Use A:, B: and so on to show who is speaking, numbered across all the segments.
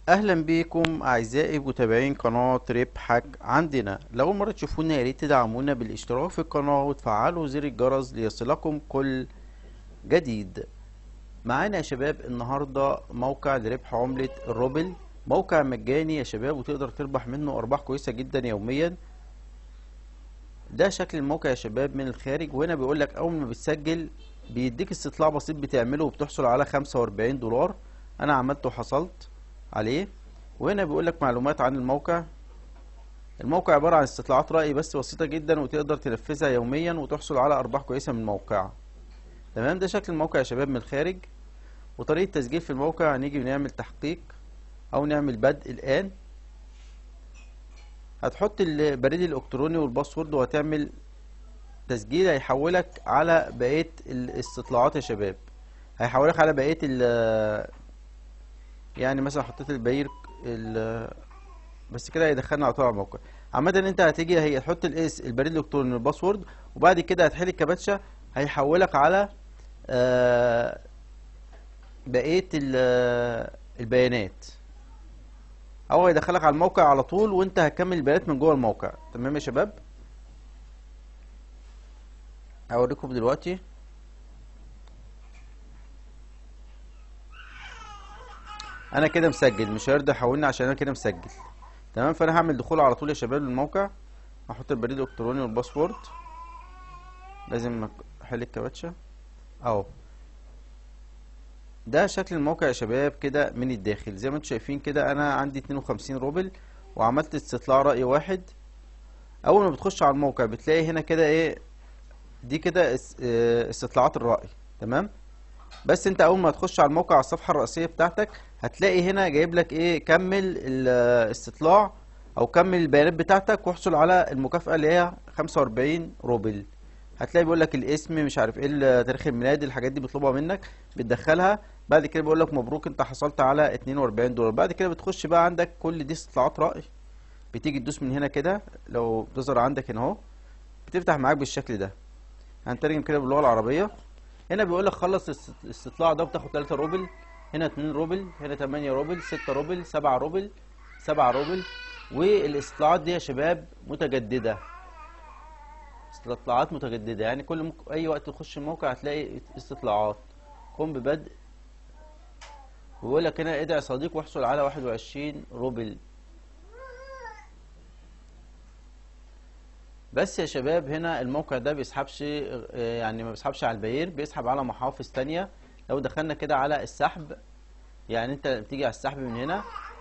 A: اهلا بيكم اعزائي متابعين قناة ربحك عندنا لو أول مرة تشوفونا يا ريت تدعمونا بالاشتراك في القناة وتفعلوا زر الجرس ليصلكم كل جديد معانا يا شباب النهاردة موقع لربح عملة الروبل موقع مجاني يا شباب وتقدر تربح منه ارباح كويسة جدا يوميا ده شكل الموقع يا شباب من الخارج وهنا بيقول لك اول ما بتسجل بيديك استطلاع بسيط بتعمله وبتحصل على 45 دولار انا عملته وحصلت عليه وهنا بيقول لك معلومات عن الموقع الموقع عبارة عن استطلاعات رأي بس بسيطة جدا وتقدر تنفذها يوميا وتحصل على أرباح كويسة من الموقع تمام ده شكل الموقع يا شباب من الخارج وطريقة تسجيل في الموقع هنيجي نعمل تحقيق أو نعمل بدء الآن هتحط البريد الإلكتروني والباسورد وهتعمل تسجيل هيحولك على بقية الاستطلاعات يا شباب هيحولك على بقية ال يعني مثلا حطيت البير ال بس كده هيدخلنا على طول على الموقع عامة انت هتيجي هي تحط الاس البريد الالكتروني والباسورد وبعد كده هتحل الكباتشة هيحولك على آه بقية البيانات او هيدخلك على الموقع على طول وانت هتكمل البيانات من جوه الموقع تمام يا شباب هوريكم دلوقتي انا كده مسجل مش هيرضى يحولني عشان انا كده مسجل تمام فانا هعمل دخول على طول يا شباب للموقع هحط البريد الالكتروني والباسورد لازم احل الكباتشة اهو ده شكل الموقع يا شباب كده من الداخل زي ما انتم شايفين كده انا عندي 52 روبل وعملت استطلاع رأي واحد اول ما بتخش على الموقع بتلاقي هنا كده ايه دي كده استطلاعات الرأي تمام بس انت اول ما تخش على الموقع على الصفحة الرئيسية بتاعتك هتلاقي هنا جايب لك ايه كمل الاستطلاع او كمل البيانات بتاعتك واحصل على المكافأة اللي هي 45 روبل هتلاقي بيقول لك الاسم مش عارف ايه تاريخ الميلاد الحاجات دي بيطلبها منك بتدخلها بعد كده بيقول لك مبروك انت حصلت على 42 دولار بعد كده بتخش بقى عندك كل دي استطلاعات رأي بتيجي تدوس من هنا كده لو بتظهر عندك هنا اهو بتفتح معاك بالشكل ده هنترجم كده باللغة العربية هنا بيقول لك خلص الاستطلاع ده بتاخد 3 روبل هنا 2 روبل هنا 8 روبل 6 روبل 7 روبل 7 روبل والاستطلاعات دي يا شباب متجدده استطلاعات متجدده يعني كل مك... اي وقت تخش الموقع هتلاقي استطلاعات قم ببدء ويقول لك هنا ادعي صديق واحصل على 21 روبل بس يا شباب هنا الموقع ده بيسحبش يعني ما بيسحبش على البير بيسحب على محافظ تانية لو دخلنا كده على السحب يعني انت بتيجي على السحب من هنا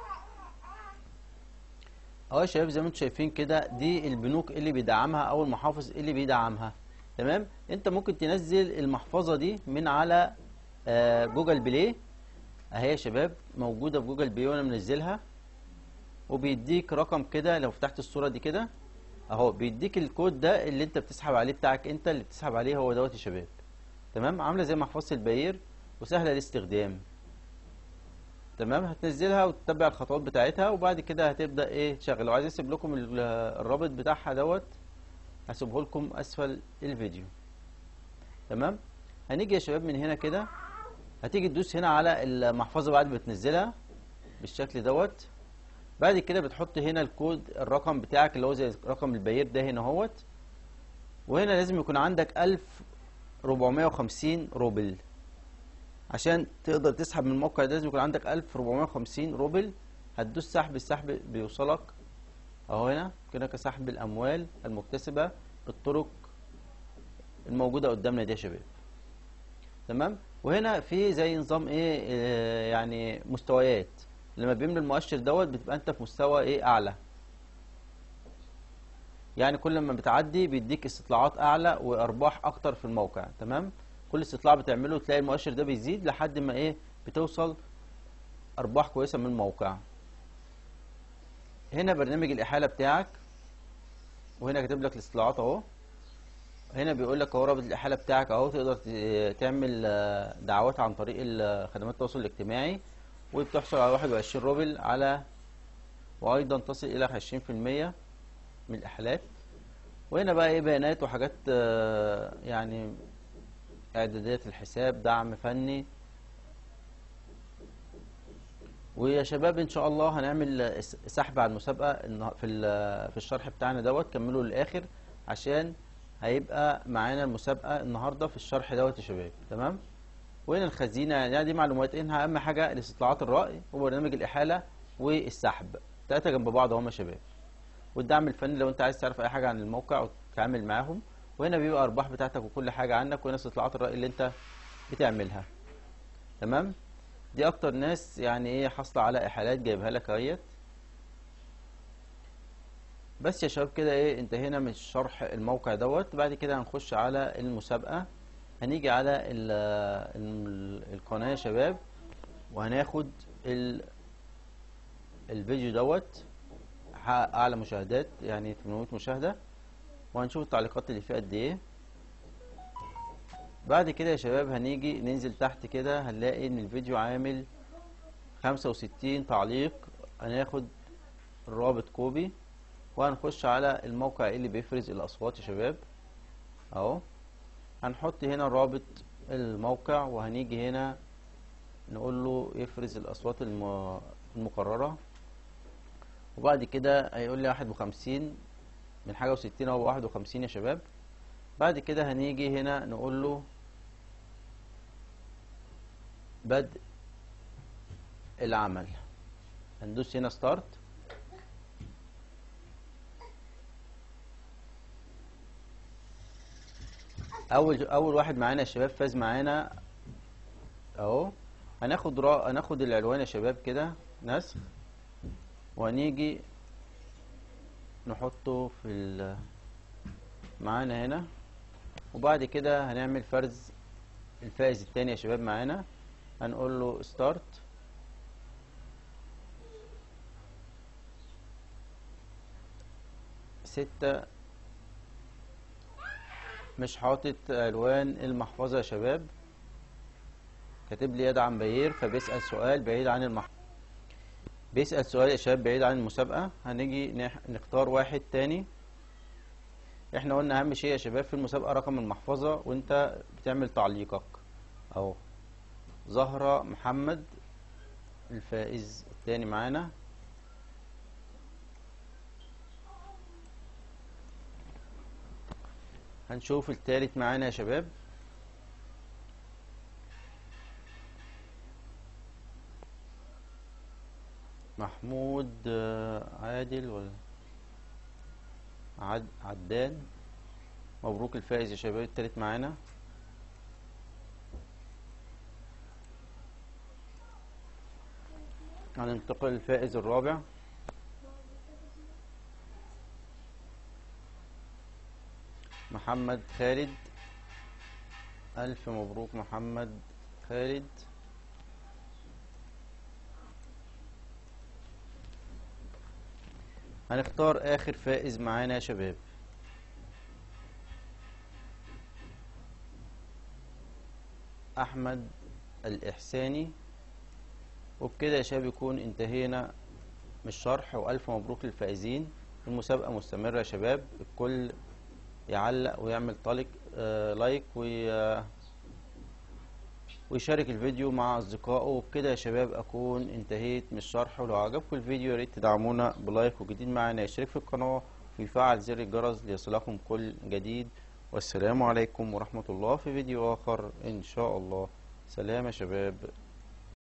A: اهو يا شباب زي ما انتم شايفين كده دي البنوك اللي بيدعمها او المحافظ اللي بيدعمها تمام انت ممكن تنزل المحفظة دي من على آه جوجل بلاي اهي يا شباب موجودة في جوجل بلاي وانا منزلها وبيديك رقم كده لو فتحت الصورة دي كده اهو بيديك الكود ده اللي انت بتسحب عليه بتاعك انت اللي بتسحب عليه هو دوت يا شباب تمام عامله زي محفظه البير وسهله الاستخدام تمام هتنزلها وتتبع الخطوات بتاعتها وبعد كده هتبدا ايه تشغل لو عايز اسيب لكم الرابط بتاعها دوت هسيبه لكم اسفل الفيديو تمام هنيجي يا شباب من هنا كده هتيجي تدوس هنا على المحفظه بعد ما تنزلها بالشكل دوت بعد كده بتحط هنا الكود الرقم بتاعك اللي هو زي رقم البير ده هنا اهوت وهنا لازم يكون عندك 1450 روبل عشان تقدر تسحب من الموقع ده لازم يكون عندك 1450 روبل هتدوس سحب السحب بيوصلك اهو هنا كده كسحب الاموال المكتسبه بالطرق الموجوده قدامنا دي يا شباب تمام وهنا في زي نظام ايه آه يعني مستويات لما بيملى المؤشر دوت بتبقى انت في مستوى ايه اعلى يعني كل ما بتعدي بيديك استطلاعات اعلى وارباح اكتر في الموقع تمام كل استطلاع بتعمله تلاقي المؤشر ده بيزيد لحد ما ايه بتوصل ارباح كويسه من الموقع هنا برنامج الاحاله بتاعك وهنا كاتب لك الاستطلاعات اهو هنا بيقول لك اهو رابط الاحاله بتاعك اهو تقدر تعمل دعوات عن طريق خدمات التواصل الاجتماعي وبتحصل على 21 روبل على وايضا تصل الى 20% من الاحالات وهنا بقى ايه بيانات وحاجات يعني اعدادات الحساب دعم فني ويا شباب ان شاء الله هنعمل س- سحب على المسابقه النه- في ال- في الشرح بتاعنا دوت كملوا للاخر عشان هيبقى معانا المسابقه النهارده في الشرح دوت يا شباب تمام وهنا الخزينه يعني دي معلومات انها اهم حاجه الاستطلاعات الراي وبرنامج الاحاله والسحب تلاته جنب بعض اهم يا شباب والدعم الفني لو انت عايز تعرف اي حاجه عن الموقع وتتعامل معاهم وهنا بيبقى ارباح بتاعتك وكل حاجه عنك وهنا استطلاعات الراي اللي انت بتعملها تمام دي اكتر ناس يعني ايه حاصله على احالات جايبها لك اهيت بس يا شباب كده ايه انتهينا من شرح الموقع دوت بعد كده هنخش على المسابقه هنيجي على ال ال القناه يا شباب وهناخد ال الفيديو دوت حقق اعلى مشاهدات يعني 800 مشاهده وهنشوف التعليقات اللي فيه قد ايه بعد كده يا شباب هنيجي ننزل تحت كده هنلاقي ان الفيديو عامل 65 تعليق هناخد الرابط كوبي وهنخش على الموقع اللي بيفرز الاصوات يا شباب اهو هنحط هنا رابط الموقع وهنيجي هنا نقول له يفرز الاصوات الم- المقرره وبعد كده هيقول لي واحد وخمسين من حاجة وستين أو واحد وخمسين يا شباب بعد كده هنيجي هنا نقول له بدء العمل هندوس هنا ستارت اول اول واحد معانا يا شباب فاز معانا اهو هناخد را... هناخد العنوان يا شباب كده نسخ وهنيجي نحطه في ال... معانا هنا وبعد كده هنعمل فرز الفائز التاني يا شباب معانا هنقول له ستارت ستة مش حاطط عنوان المحفظة يا شباب كاتب لي يدعم بيير فبيسأل سؤال بعيد عن المحفظة بيسأل سؤال يا شباب بعيد عن المسابقة هنيجي نح- نختار واحد تاني احنا قلنا اهم شيء يا شباب في المسابقة رقم المحفظة وانت بتعمل تعليقك اهو زهرة محمد الفائز التاني معانا هنشوف التالت معانا يا شباب محمود آه، عادل ولا عد عدان مبروك الفائز يا شباب التالت معانا هننتقل للفائز الرابع محمد خالد ألف مبروك محمد خالد هنختار آخر فائز معانا يا شباب أحمد الإحساني وبكده يا شباب يكون انتهينا من الشرح وألف مبروك للفائزين المسابقة مستمرة يا شباب الكل يعلق ويعمل طالق آه لايك وي آه ويشارك الفيديو مع أصدقائه وبكده يا شباب أكون انتهيت من الشرح ولو عجبكم الفيديو يا ريت تدعمونا بلايك وجديد معنا يشترك في القناة ويفعل زر الجرس ليصلكم كل جديد والسلام عليكم ورحمة الله في فيديو آخر إن شاء الله سلام يا شباب